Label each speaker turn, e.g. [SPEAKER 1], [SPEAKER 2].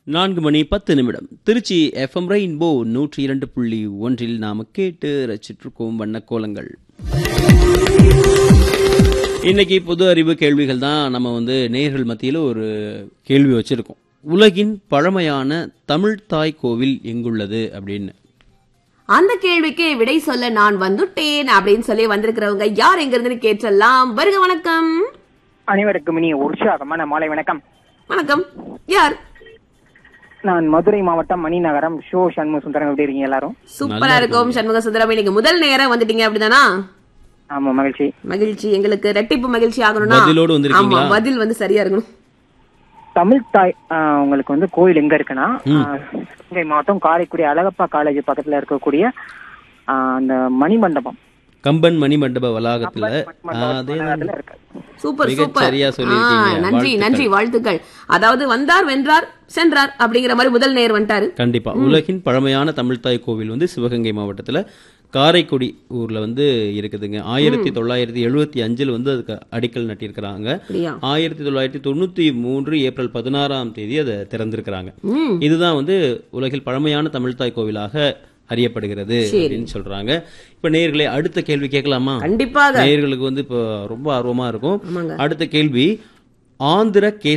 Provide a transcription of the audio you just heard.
[SPEAKER 1] நான்கு மணி பத்து நிமிடம் திருச்சி எஃப்எம் ரெயின்போ நூற்றி இரண்டு புள்ளி ஒன்றில் நாம கேட்டு ரசிச்சிருக்கோம் வண்ணக்கோலங்கள் இன்னைக்கு பொது அறிவு கேள்விகள் தான் நம்ம வந்து நேயர்கள் மத்தியில் ஒரு கேள்வி வச்சிருக்கோம் உலகின் பழமையான தமிழ் தாய் கோவில் எங்குள்ளது அப்படின்னு
[SPEAKER 2] அந்த கேள்விக்கு விடை சொல்ல நான் வந்துட்டேன் அப்படின்னு சொல்லி வந்திருக்கிறவங்க யார் எங்க இருந்து கேட்டலாம் வருக வணக்கம்
[SPEAKER 3] அனைவருக்கும் இனி உற்சாகமான மாலை வணக்கம்
[SPEAKER 2] வணக்கம் யார்
[SPEAKER 3] நான் மதுரை மாவட்டம் மணிநகரம் ஷோ சண்முக சுந்தரம் எப்படி இருக்கீங்க எல்லாரும்
[SPEAKER 2] சூப்பரா இருக்கும் சண்முக சுந்தரம் இன்னைக்கு முதல் நேரம் வந்துட்டீங்க அப்படிதானா
[SPEAKER 3] ஆமா மகிழ்ச்சி
[SPEAKER 2] மகிழ்ச்சி எங்களுக்கு ரெட்டிப்பு மகிழ்ச்சி ஆகணும்னா
[SPEAKER 1] பதிலோடு வந்திருக்கீங்களா?
[SPEAKER 2] ஆமா பதில் வந்து சரியா இருக்கணும்
[SPEAKER 3] தமிழ் தாய் ஆஹ், உங்களுக்கு வந்து கோயில் எங்க இருக்குன்னா ஆஹ், சிவகங்கை மாவட்டம் காரைக்குடி அழகப்பா காலேஜ் பக்கத்துல இருக்கக்கூடிய ஆஹ், அந்த மணிமண்டபம்
[SPEAKER 1] கம்பன் மணி மண்டப வளாகத்துல
[SPEAKER 3] மண்டபம்
[SPEAKER 1] அதே
[SPEAKER 3] வளாகத்துல இருக்கு
[SPEAKER 2] சூப்பர்
[SPEAKER 1] மிகச்
[SPEAKER 2] சூப்பர்
[SPEAKER 1] சரியா சொல்லியிருக்கீங்க.
[SPEAKER 2] ஆ, நன்றி
[SPEAKER 1] வாழ்த்துக்கள்.
[SPEAKER 2] நன்றி வாழ்த்துக்கள் அதாவது வந்தார் வென்றார் சென்றார் அப்படிங்கிற மாதிரி முதல் நேர் வந்துட்டாரு
[SPEAKER 1] கண்டிப்பா உலகின் பழமையான தமிழ்த்தாய் கோவில் வந்து சிவகங்கை மாவட்டத்துல காரைக்குடி ஊர்ல வந்து இருக்குதுங்க ஆயிரத்தி தொள்ளாயிரத்தி எழுபத்தி அஞ்சில் வந்து அதுக்கு அடிக்கல் நட்டியிருக்கிறாங்க
[SPEAKER 2] அப்படியா
[SPEAKER 1] ஆயிரத்தி தொள்ளாயிரத்தி தொண்ணூத்தி மூன்று ஏப்ரல் பதினாறாம் தேதி அதை திறந்திருக்கிறாங்க
[SPEAKER 2] ம்
[SPEAKER 1] இதுதான் வந்து உலகில் பழமையான தமிழ்த்தாய் கோவிலாக அறியப்படுகிறது
[SPEAKER 2] சரி.
[SPEAKER 1] அப்படின்னு சொல்றாங்க இப்ப நேயர்களே அடுத்த கேள்வி கேட்கலாமா
[SPEAKER 2] கண்டிப்பாக
[SPEAKER 1] நேயர்களுக்கு வந்து இப்போ ரொம்ப ஆர்வமா இருக்கும்
[SPEAKER 2] ஆமாங்க
[SPEAKER 1] அடுத்த கேள்வி ஆந்திர கே